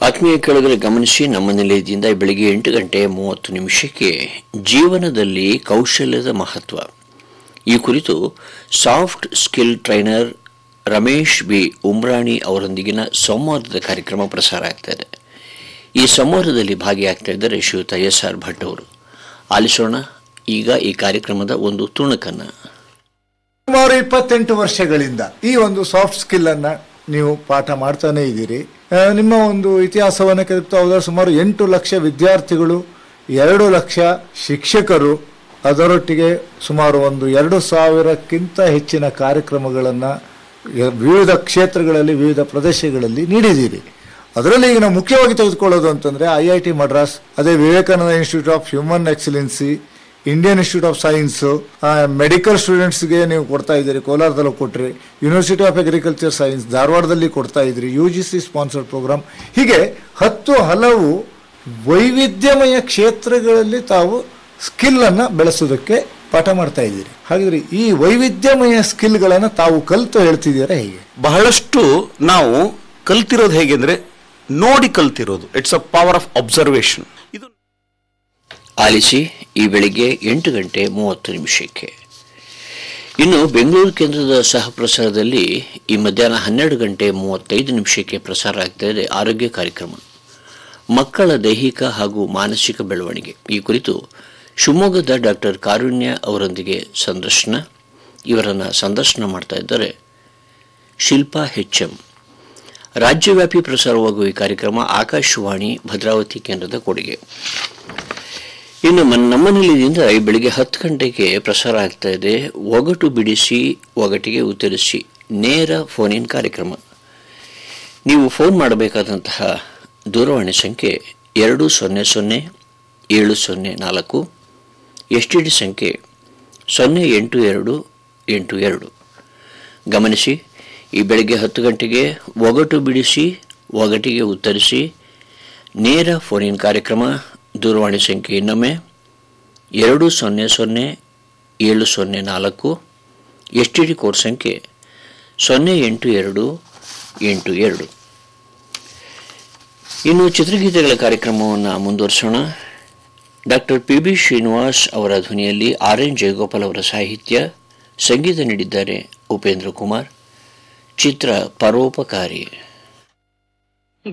ಆತ್ಮೀಯ ಕೆಳಗರೆ ಗಮನಿಸಿ ನಮ್ಮ ನಿಲಯದಿಂದ ಬೆಳಿಗ್ಗೆ ಎಂಟು ಗಂಟೆ ಮೂವತ್ತು ನಿಮಿಷಕ್ಕೆ ಜೀವನದಲ್ಲಿ ಕೌಶಲ್ಯದ ಮಹತ್ವ ಈ ಕುರಿತು soft skill trainer Ramesh B Umrani ಅವರೊಂದಿಗಿನ ಸಂವಾದದ ಕಾರ್ಯಕ್ರಮ ಪ್ರಸಾರ ಆಗ್ತಾ ಇದೆ ಈ ಸಂವಾದದಲ್ಲಿ ಭಾಗಿಯಾಗ್ತಾ ಇದ್ದಾರೆ ಶ್ರೀಯುತ ಎಸ್ ಆರ್ ಭಟ್ ಅವರು ಆಲಿಸೋಣ ಈಗ ಈ ಕಾರ್ಯಕ್ರಮದ ಒಂದು ತುಣುಕನ್ನು ಸುಮಾರು ಇಪ್ಪತ್ತೆಂಟು ವರ್ಷಗಳಿಂದ ಈ ಒಂದು ಸಾಫ್ಟ್ ಸ್ಕಿಲ್ ಅನ್ನ ನೀವು ಪಾಠ ಮಾಡ್ತಾನೆ ಇದ್ದೀರಿ ಆ, ನಿಮ್ಮ ಒಂದು ಇತಿಹಾಸವನ್ನು ಕೆದಕ್ತಾ ಹೋದರೆ ಸುಮಾರು ಎಂಟು ಲಕ್ಷ ವಿದ್ಯಾರ್ಥಿಗಳು ಎರಡು ಲಕ್ಷ ಶಿಕ್ಷಕರು ಅದರೊಟ್ಟಿಗೆ ಸುಮಾರು ಒಂದು ಎರಡು ಸಾವಿರಕ್ಕಿಂತ ಹೆಚ್ಚಿನ ಕಾರ್ಯಕ್ರಮಗಳನ್ನು ವಿವಿಧ ಕ್ಷೇತ್ರಗಳಲ್ಲಿ ವಿವಿಧ ಪ್ರದೇಶಗಳಲ್ಲಿ ನೀಡಿದ್ದೀರಿ ಅದರಲ್ಲಿ ಈಗ ನಾವು ಮುಖ್ಯವಾಗಿ ತೆಗೆದುಕೊಳ್ಳೋದು ಅಂತಂದ್ರೆ ಐ ಐ ಟಿ ಮಡ್ರಾಸ್ ಅದೇ Vivekananda institute of human excellency Indian institute of science medical ಸ್ಟೂಡೆಂಟ್ಸ್ಗೆ ನೀವು ಕೊಡ್ತಾ ಇದ್ದೀರಿ ಕೋಲಾರದಲ್ಲೂ ಕೊಟ್ರಿ ಯೂನಿವರ್ಸಿಟಿ ಆಫ್ ಅಗ್ರಿಕಲ್ಚರ್ ಸೈನ್ಸ್ ಧಾರವಾಡದಲ್ಲಿ ಕೊಡ್ತಾ ಇದ್ರಿ U G C sponsored program ಹೀಗೆ ಹತ್ತು ಹಲವು ವೈವಿಧ್ಯಮಯ ಕ್ಷೇತ್ರಗಳಲ್ಲಿ ತಾವು ಸ್ಕಿಲ್ ಅನ್ನ ಬೆಳೆಸೋದಕ್ಕೆ ಪಾಠ ಮಾಡ್ತಾ ಇದ್ದೀರಿ ಹಾಗಿದ್ರೆ ಈ ವೈವಿಧ್ಯಮಯ ಸ್ಕಿಲ್ಗಳನ್ನು ತಾವು ಕಲಿತು ಹೇಳ್ತಿದ್ದೀರಾ ಹೇಗೆ ಬಹಳಷ್ಟು ನಾವು ಕಲ್ತಿರೋದು ಹೇಗೆ ಅಂದ್ರೆ ನೋಡಿ ಕಲ್ತಿರೋದು it's a power of observation ಇದು ಆಲಿಸಿ ಈ ಬೆಳಿಗ್ಗೆ ಎಂಟು ಗಂಟೆ ಮೂವತ್ತು ನಿಮಿಷಕ್ಕೆ ಇನ್ನು ಬೆಂಗಳೂರು ಕೇಂದ್ರದ ಸಹ ಪ್ರಸಾರದಲ್ಲಿ ಈ ಮಧ್ಯಾಹ್ನ ಹನ್ನೆರಡು ಗಂಟೆ ಮೂವತ್ತೈದು ನಿಮಿಷಕ್ಕೆ ಪ್ರಸಾರ ಆಗ್ತಾ ಇದೆ ಆರೋಗ್ಯ ಕಾರ್ಯಕ್ರಮ ಮಕ್ಕಳ ದೈಹಿಕ ಹಾಗೂ ಮಾನಸಿಕ ಬೆಳವಣಿಗೆ ಈ ಕುರಿತು ಶಿವಮೊಗ್ಗದ ಡಾಕ್ಟರ್ ಕಾರುಣ್ಯ ಅವರೊಂದಿಗೆ ಸಂದರ್ಶನ ಇವರನ್ನು ಸಂದರ್ಶನ ಮಾಡ್ತಾ ಇದ್ದಾರೆ ಶಿಲ್ಪಾ ಹೆಚ್ಎಂ ರಾಜ್ಯವ್ಯಾಪಿ ಪ್ರಸಾರವಾಗುವ ಈ ಕಾರ್ಯಕ್ರಮ ಆಕಾಶವಾಣಿ ಭದ್ರಾವತಿ ಕೇಂದ್ರದ ಕೊಡುಗೆ ಇನ್ನು ಮನ್- ನಮ್ಮ ನಿಲಯದಿಂದ ಈ ಬೆಳಿಗ್ಗೆ ಹತ್ತು ಗಂಟೆಗೆ ಪ್ರಸಾರ ಆಗ್ತಾ ಇದೆ ಒಗಟು ಬಿಡಿಸಿ ಒಗಟಿಗೆ ಉತ್ತರಿಸಿ ನೇರ ಫೋನ್ ಇನ್ ಕಾರ್ಯಕ್ರಮ ನೀವು ಫೋನ್ ಮಾಡಬೇಕಾದಂತಹ ದೂರವಾಣಿ ಸಂಖ್ಯೆ ಎರಡು ಸೊನ್ನೆ ಸೊನ್ನೆ ಏಳು ಸೊನ್ನೆ ನಾಲ್ಕು ಎಸ್ ಟಿ ಡಿ ಸಂಖ್ಯೆ ಸೊನ್ನೆ ಎಂಟು ಎರಡು ಎಂಟು ಎರಡು ಗಮನಿಸಿ ಈ ಬೆಳಗ್ಗೆ ಹತ್ತು ಗಂಟೆಗೆ ಒಗಟು ಬಿಡಿಸಿ ಒಗಟಿಗೆ ಉತ್ತರಿಸಿ ನೇರ ಫೋನ್ ಇನ್ ಕಾರ್ಯಕ್ರಮ ದೂರವಾಣಿ ಸಂಖ್ಯೆ ಇನ್ನೊಮ್ಮೆ ಎರಡು ಸೊನ್ನೆ ಸೊನ್ನೆ ಏಳು ಸೊನ್ನೆ ನಾಲ್ಕು ಎಸ್ ಟಿ ಡಿ ಕೋಡ್ ಸಂಖ್ಯೆ ಸೊನ್ನೆ ಎಂಟು ಎರಡು ಎಂಟು ಎರಡು ಇನ್ನು ಚಿತ್ರಗೀತೆಗಳ ಕಾರ್ಯಕ್ರಮವನ್ನು ಮುಂದುವರಿಸೋಣ ಡಾಕ್ಟರ್ ಪಿ ಬಿ ಶ್ರೀನಿವಾಸ್ ಅವರ ಧ್ವನಿಯಲ್ಲಿ ಆರ್ ಎನ್ ಜಯಗೋಪಾಲ್ ಅವರ ಸಾಹಿತ್ಯ ಸಂಗೀತ ನೀಡಿದ್ದಾರೆ ಉಪೇಂದ್ರ ಕುಮಾರ್ ಚಿತ್ರ ಪರೋಪಕಾರಿ